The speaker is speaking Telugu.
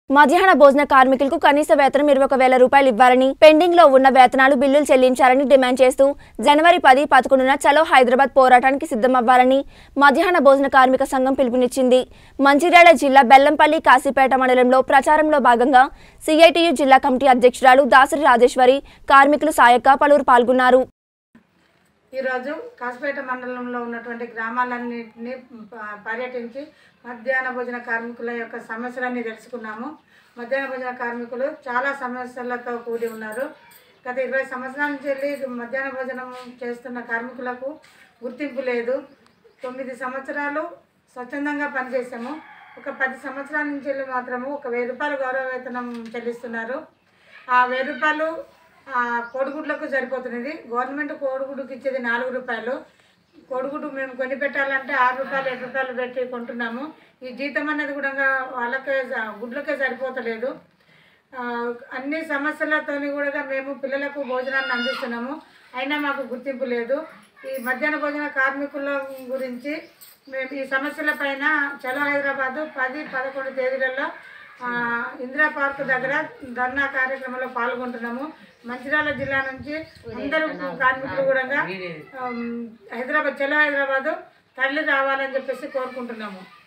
మధ్యాహ్న భోజన కార్మికులకు కనీస వేతనం ఇరవై ఒక వేల రూపాయలు ఇవ్వాలని పెండింగ్ లో ఉన్న వేతనాలు బిల్లులు చెల్లించాలని డిమాండ్ చేస్తూ జనవరి పది పదకొండున చలో హైదరాబాద్ పోరాటానికి సిద్ధమవ్వాలని మధ్యాహ్న భోజన కార్మిక సంఘం పిలుపునిచ్చింది మంచిర్యాల జిల్లా బెల్లంపల్లి కాశీపేట మండలంలో ప్రచారంలో భాగంగా సిఐటియు జిల్లా కమిటీ అధ్యక్షురాలు దాసరి రాజేశ్వరి కార్మికులు సాయక్క పలువురు పాల్గొన్నారు ఈరోజు కాసిపేట మండలంలో ఉన్నటువంటి గ్రామాలన్నింటినీ ప- పర్యటించి మధ్యాహ్న భోజన కార్మికుల యొక్క సమస్యలన్నీ తెలుసుకున్నాము మధ్యాహ్న భోజన కార్మికులు చాలా సమస్యలతో కూడి ఉన్నారు గత ఇరవై సంవత్సరాల నుంచి వెళ్ళి మధ్యాహ్న భోజనం చేస్తున్న కార్మికులకు గుర్తింపు లేదు తొమ్మిది సంవత్సరాలు స్వచ్ఛందంగా పనిచేసాము ఒక పది సంవత్సరాల నుంచి వెళ్ళి మాత్రము ఒక వెయ్యి రూపాయలు గౌరవ వేతనం చెల్లిస్తున్నారు ఆ వెయ్యి రూపాయలు ఆ, కోడిగుడ్లకు సరిపోతున్నది గవర్నమెంట్ కోడిగుడ్డుకి ఇచ్చేది నాలుగు రూపాయలు కోడిగుడ్డు మేము కొని పెట్టాలంటే ఆరు రూపాయలు ఏడు రూపాయలు పెట్టి కొంటున్నాము ఈ జీతం అనేది కూడా వాళ్ళకే స- గుడ్లకే సరిపోతలేదు ఆ, అన్ని సమస్యలతోని కూడా మేము పిల్లలకు భోజనాన్ని అందిస్తున్నాము అయినా మాకు గుర్తింపు లేదు ఈ మధ్యాహ్న భోజన కార్మికుల గురించి మేము ఈ సమస్యల పైన చలో హైదరాబాదు పది పదకొండు తేదీలలో ఆ, ఇందిరా పార్క్ దగ్గర ధర్నా కార్యక్రమంలో పాల్గొంటున్నాము మంచిర్యాల జిల్లా నుంచి అందరూ కార్మికులు కూడా ఆమ్, హైదరాబాద్ చలో హైదరాబాదు తరలి రావాలని చెప్పేసి కోరుకుంటున్నాము